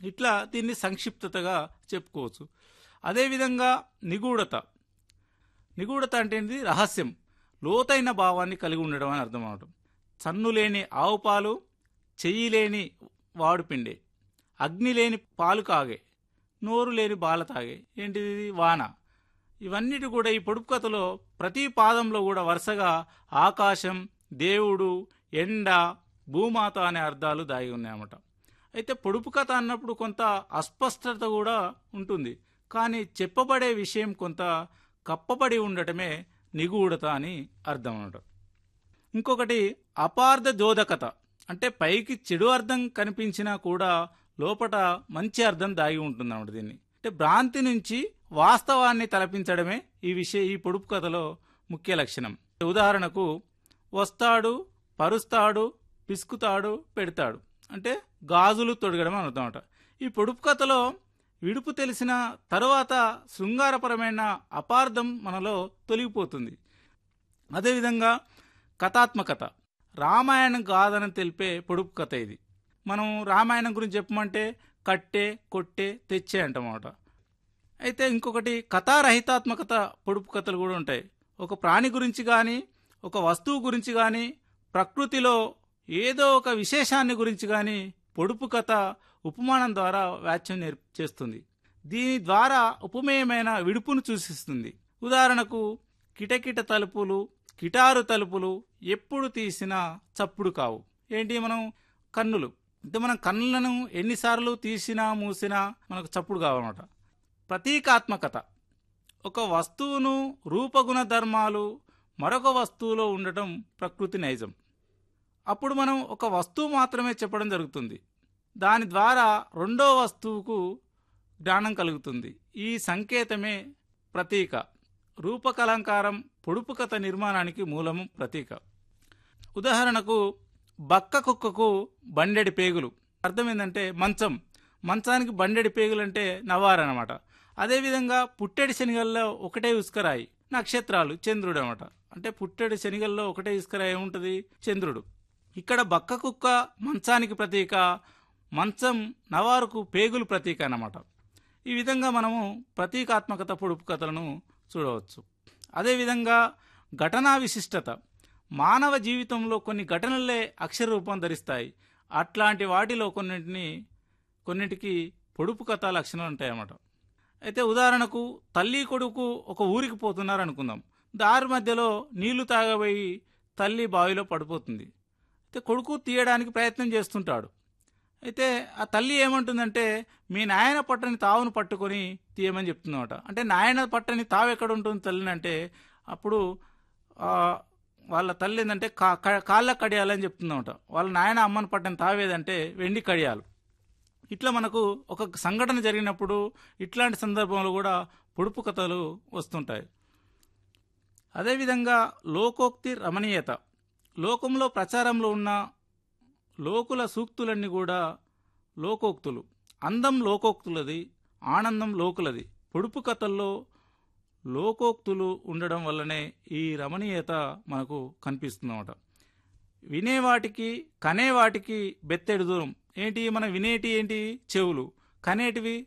ఇట్లా దీన్ని సంక్షిప్తతగా చెప్పుకోవచ్చు అదేవిధంగా నిగూఢత నిగూఢత అంటే ఏంటి రహస్యం లోతైన భావాన్ని కలిగి ఉండడం అని అర్థం అవడం చన్ను లేని ఆవు పాలు చెయ్యి లేని వాడు పిండే అగ్ని లేని పాలు కాగే నోరు లేని బాల తాగే ఏంటిది ఇది? వాన ఇవన్నిటి కూడా ఈ పొడుపు కథలో ప్రతి పాదంలో కూడా వరుసగా ఆకాశం దేవుడు ఎండ భూమాత అనే అర్థాలు దాగి ఉన్నాయన్నమాట అయితే పొడుపు కథ అన్నప్పుడు కొంత అస్పష్టత కూడా ఉంటుంది కానీ చెప్పబడే విషయం కొంత కప్పబడి ఉండటమే నిగూఢత అని అర్థం అన్నమాట ఇంకొకటి అపార్థ జోదకత అంటే పైకి చెడు అర్థం కనిపించినా కూడా లోపట మంచి అర్థం దాగి ఉంటుంది అన్నమాట దీన్ని అంటే భ్రాంతి నుంచి వాస్తవాన్ని తలపించడమే ఈ విషయ ఈ పొడుపు కథలో ముఖ్య లక్షణం ఉదాహరణకు వస్తాడు పరుస్తాడు పిసుకుతాడు పెడతాడు అంటే గాజులు తొడగడం అని అర్థమట ఈ పొడుపు కథలో విడుపు తెలిసిన తరువాత శృంగారపరమైన అపార్థం మనలో తొలగిపోతుంది అదేవిధంగా కథాత్మకత రామాయణం కాదని తెలిపే పొడుపు కథ ఇది మనం రామాయణం గురించి చెప్పమంటే కట్టే కొట్టే తెచ్చే అంటమాట అయితే ఇంకొకటి కథారహితాత్మకత పొడుపు కథలు కూడా ఉంటాయి ఒక ప్రాణి గురించి కానీ ఒక వస్తువు గురించి కానీ ప్రకృతిలో ఏదో ఒక విశేషాన్ని గురించి కానీ పొడుపు కథ ఉపమానం ద్వారా వ్యాఖ్యం నేర్ చేస్తుంది దీని ద్వారా ఉపమేయమైన విడుపును సూచిస్తుంది ఉదాహరణకు కిటకిట తలుపులు కిటారు తలుపులు ఎప్పుడు తీసినా చప్పుడు కావు ఏంటి మనం కన్నులు అంటే మనం కన్నులను ఎన్నిసార్లు తీసినా మూసినా మనకు చప్పుడు కావన్నమాట ప్రతీకాత్మకత ఒక వస్తువును రూపగుణ ధర్మాలు మరొక వస్తువులో ఉండటం ప్రకృతి నైజం అప్పుడు మనం ఒక వస్తువు మాత్రమే చెప్పడం జరుగుతుంది దాని ద్వారా రెండో వస్తువుకు జ్ఞానం కలుగుతుంది ఈ సంకేతమే ప్రతీక రూపకలంకారం పొడుపు కథ నిర్మాణానికి మూలము ప్రతీక ఉదాహరణకు బక్క కుక్కకు బండెడి పేగులు అర్థం ఏంటంటే మంచం మంచానికి బండెడి పేగులు అంటే నవ్వారనమాట అదేవిధంగా పుట్టెడి శనిగల్లో ఒకటే ఉస్కరాయి నక్షత్రాలు చంద్రుడు అనమాట అంటే పుట్టెడి శనిగల్లో ఒకటే ఇసుకరాయి ఏముంటుంది చంద్రుడు ఇక్కడ బక్క కుక్క మంచానికి ప్రతీక మంచం నవారుకు పేగులు ప్రతీక అన్నమాట ఈ విధంగా మనము ప్రతీకాత్మకత పొడుపు కథలను చూడవచ్చు అదేవిధంగా ఘటనా విశిష్టత మానవ జీవితంలో కొన్ని ఘటనలే అక్షర రూపం ధరిస్తాయి అట్లాంటి వాటిలో కొన్నింటిని కొన్నింటికి పొడుపు కథ లక్షణాలు ఉంటాయన్నమాట అయితే ఉదాహరణకు తల్లి కొడుకు ఒక ఊరికి పోతున్నారు అనుకుందాం దారి మధ్యలో నీళ్లు తాగబోయి తల్లి బావిలో పడిపోతుంది అయితే కొడుకు తీయడానికి ప్రయత్నం చేస్తుంటాడు అయితే ఆ తల్లి ఏమంటుందంటే మీ నాయన పట్టని తావును పట్టుకొని తీయమని చెప్తుందన్నమాట అంటే నాయన పట్టని తావు ఎక్కడ ఉంటుంది తల్లిని అంటే అప్పుడు ఆ, వాళ్ళ తల్లి ఏంటంటే కా కా- కాళ్ళ కడియాలని చెప్తుందన్నమాట వాళ్ళ నాయన అమ్మని పట్టని తావేదంటే వెండి కడియాలు ఇట్లా మనకు ఒక సంఘటన జరిగినప్పుడు ఇట్లాంటి సందర్భంలో కూడా పొడుపు కథలు వస్తుంటాయి అదేవిధంగా లోకోక్తి రమణీయత లోకంలో ప్రచారంలో ఉన్న లోకుల సూక్తులన్నీ కూడా లోకోక్తులు అందం లోకోక్తులది ఆనందం లోకులది పొడుపు కథల్లో లోకోక్తులు ఉండడం వల్లనే ఈ రమణీయత మనకు కనిపిస్తుందన్నమాట వినేవాటికి కనేవాటికి బెత్తెడు దూరం ఏంటి మనం వినేటి ఏంటి చెవులు కనేటివి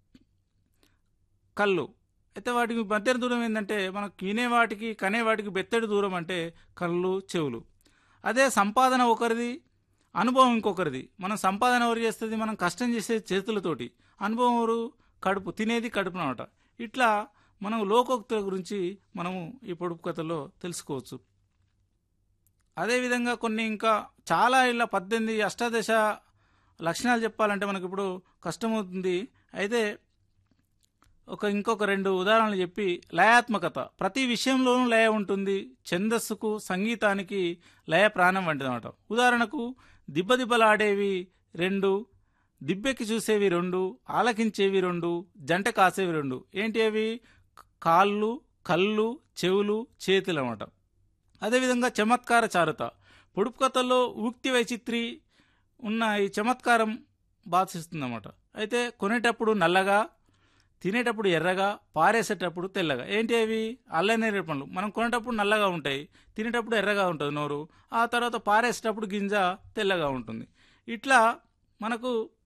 కళ్ళు అయితే వాటికి మధ్య దూరం ఏంటంటే మనకు వినేవాటికి కనేవాటికి బెత్తెడు దూరం అంటే కళ్ళు చెవులు అదే సంపాదన ఒకరిది అనుభవం ఇంకొకరిది మనం సంపాదన ఎవరు చేస్తుంది మనం కష్టం చేసేది చేతులతోటి అనుభవం ఎవరు కడుపు తినేది కడుపు అనమాట ఇట్లా మనం లోకోక్తుల గురించి మనము ఈ పొడుపు కథలో తెలుసుకోవచ్చు అదేవిధంగా కొన్ని ఇంకా చాలా ఇలా పద్దెనిమిది అష్టాదశ లక్షణాలు చెప్పాలంటే మనకి ఇప్పుడు కష్టమవుతుంది అయితే ఒక ఇంకొక రెండు ఉదాహరణలు చెప్పి లయాత్మకత ప్రతి విషయంలోనూ లయ ఉంటుంది ఛందస్సుకు సంగీతానికి లయ ప్రాణం వంటిదన్నమాట ఉదాహరణకు దిబ్బదిబ్బలాడేవి రెండు దిబ్బెక్కి చూసేవి రెండు ఆలకించేవి రెండు జంట కాసేవి రెండు ఏంటి అవి కాళ్ళు కళ్ళు చెవులు చేతులు అన్నమాట అదేవిధంగా చమత్కార చారుత పొడుపు కథల్లో ఉక్తి వైచిత్రి ఉన్న ఈ చమత్కారం బాధిస్తుందన్నమాట అయితే కొనేటప్పుడు నల్లగా తినేటప్పుడు ఎర్రగా పారేసేటప్పుడు తెల్లగా ఏంటి అవి అల్లనేరే పండ్లు మనం కొనేటప్పుడు నల్లగా ఉంటాయి తినేటప్పుడు ఎర్రగా ఉంటుంది నోరు ఆ తర్వాత పారేసేటప్పుడు గింజ తెల్లగా ఉంటుంది ఇట్లా మనకు